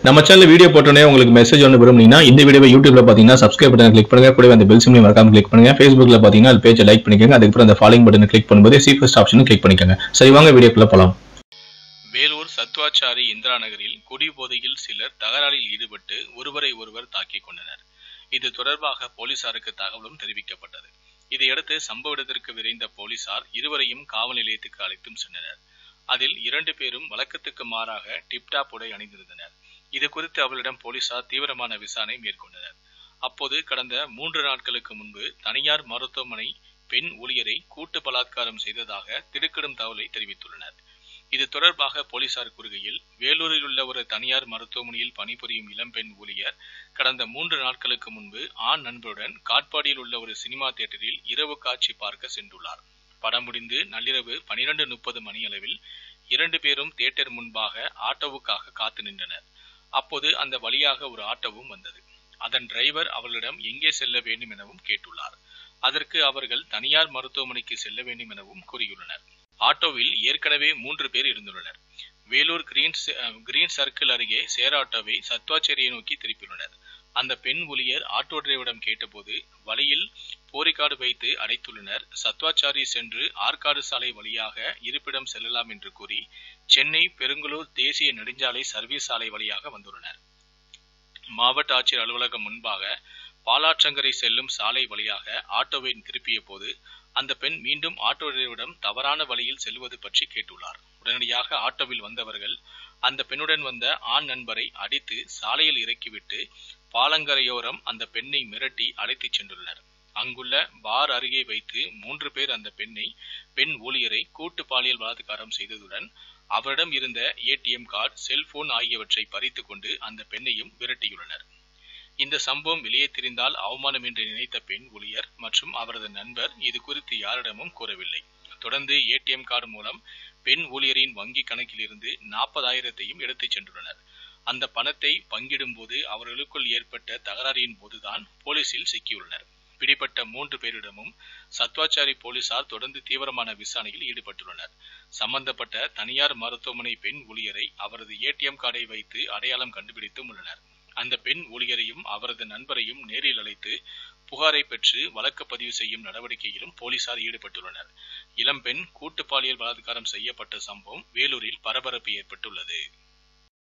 நம்ம channel video போட்டோன்னே உங்களுக்கு மெசேஜ் ஒன்று விரும்புனீங்கன்னா இந்த வீடியோவை யூடியூப்ல பார்த்தீங்கன்னா சப்ஸ்கிரைப் பட்டன் கிளிக் பண்ணுங்க கூடவே அந்த பெல் சிம்லையும் மறக்காம கிளிக் பண்ணுங்க ஃபேஸ்புக்ல பார்த்தீங்கன்னா அது பேஜை லைக் பண்ணிக்கோங்க அதுக்கப்புறம் அந்த ஃபாலோயிங் பட்டனை கிளிக் பண்ணும்போது சி ஃபர்ஸ்ட் ஆப்ஷனும் கிளிக் பண்ணிக்கோங்க சரி வாங்க வீடியோக்குள்ள போலாம் வேலூர் சத்வாச்சாரி இந்திரா நகரில் குடிபோதையில் சிலர் தகராறில் ஈடுபட்டு ஒருவரை ஒருவர் தாக்கிக் கொண்டனர் இது தொடர்பாக போலீசாருக்கு தகவலும் தெரிவிக்கப்பட்டது இதையடுத்து சம்பவ இடத்திற்கு விரைந்த போலீசார் இருவரையும் காவல் நிலையத்துக்கு அழைத்தும் சென்றனர் அதில் இரண்டு பேரும் வழக்கத்துக்கு மாறாக டிப்டாப் உடை அணிந்திருந்தனர் இது குறித்து அவர்களிடம் போலீசார் தீவிரமான விசாரணை மேற்கொண்டனர் அப்போது கடந்த மூன்று நாட்களுக்கு முன்பு தனியார் மருத்துவமனை பெண் ஊழியரை கூட்டு பலாத்காரம் செய்ததாக திடுக்கிடும் தகவலை தெரிவித்துள்ளனர் இது தொடர்பாக போலீசார் கூறுகையில் வேலூரில் உள்ள ஒரு தனியார் மருத்துவமனையில் பணிபுரியும் இளம்பெண் ஊழியர் கடந்த மூன்று நாட்களுக்கு முன்பு ஆண் நண்பருடன் காட்பாடியில் உள்ள ஒரு சினிமா தியேட்டரில் இரவு காட்சி பார்க்க சென்றுள்ளார் படம் முடிந்து நள்ளிரவு பனிரெண்டு முப்பது மணி அளவில் இரண்டு பேரும் தியேட்டர் முன்பாக ஆட்டோவுக்காக காத்து நின்றனர் அப்போது அந்த வழியாக ஒரு ஆட்டோவும் வந்தது அதன் டிரைவர் அவர்களிடம் எங்கே செல்ல வேண்டும் எனவும் கேட்டுள்ளார் அதற்கு அவர்கள் தனியார் மருத்துவமனைக்கு செல்ல வேண்டும் எனவும் கூறியுள்ளனர் ஆட்டோவில் ஏற்கனவே மூன்று பேர் இருந்துள்ளனர் வேலூர் கிரீன் ச- அஹ், கிரீன் சர்க்கிள் அருகே சேர் ஆட்டோவை சத்வாச்சேரியை நோக்கி திருப்பியுள்ளனர் அந்த பெண் ஊழியர் ஆட்டோ டிரைவரிடம் கேட்டபோது வழியில் போரிக்காடு வைத்து அடைத்துள்ளனர் சத்வாச்சாரி சென்று ஆற்காடு சாலை வழியாக இருப்பிடம் செல்லலாம் என்று கூறி சென்னை பெருங்குளூர் தேசிய நெடுஞ்சாலை சர்வீஸ் சாலை வழியாக வந்துள்ளனர் மாவட்ட ஆட்சியர் அலுவலகம் முன்பாக பாலாற்றங்கரை செல்லும் சாலை வழியாக ஆட்டோவை திருப்பிய போது அந்த பெண் மீண்டும் ஆட்டோ டிரைவரிடம் தவறான வழியில் செல்வது பற்றி கேட்டுள்ளார் உடனடியாக ஆட்டோவில் வந்தவர்கள் அந்த பெண்ணுடன் வந்த ஆண் நண்பரை அடித்து சாலையில் இறக்கிவிட்டு பாலங்கரையோரம் அந்த பெண்ணை மிரட்டி அழைத்துச் சென்றுள்ளனர் அங்குள்ள பார் அருகே வைத்து மூன்று பேர் அந்த பெண்ணை பெண் ஊழியரை கூட்டு பாலியல் பலாத்காரம் செய்ததுடன் அவரிடம் இருந்த ஏடிஎம் கார்டு செல்போன் ஆகியவற்றை பறித்துக் கொண்டு அந்த பெண்ணையும் விரட்டியுள்ளனர் இந்த சம்பவம் வெளியே தெரிந்தால் அவமானம் என்று நினைத்த பெண் ஊழியர் மற்றும் அவரது நண்பர் இது குறித்து யாரிடமும் கூறவில்லை தொடர்ந்து ஏடிஎம் கார்டு மூலம் பெண் ஊழியரின் வங்கி கணக்கில் இருந்து நாற்பதாயிரத்தையும் எடுத்துச் சென்றுள்ளனர் அந்த பணத்தை பங்கிடும் போது அவர்களுக்குள் ஏற்பட்ட தகராறின் போதுதான் போலீசில் சிக்கியுள்ளனர் பிடிபட்ட மூன்று பேரிடமும் சத்வாச்சாரி போலீசார் தொடர்ந்து தீவிரமான விசாரணையில் ஈடுபட்டுள்ளனர் சம்பந்தப்பட்ட தனியார் மருத்துவமனை பெண் ஊழியரை அவரது ஏடிஎம் கார்டை வைத்து அடையாளம் கண்டுபிடித்தும் உள்ளனர் அந்த பெண் ஊழியரையும் அவரது நண்பரையும் நேரில் அழைத்து புகாரை பெற்று வழக்கு பதிவு செய்யும் நடவடிக்கையிலும் போலீசார் ஈடுபட்டுள்ளனர் இளம்பெண் கூட்டு பாலியல் பலாத்காரம் செய்யப்பட்ட சம்பவம் வேலூரில் பரபரப்பு ஏற்பட்டுள்ளது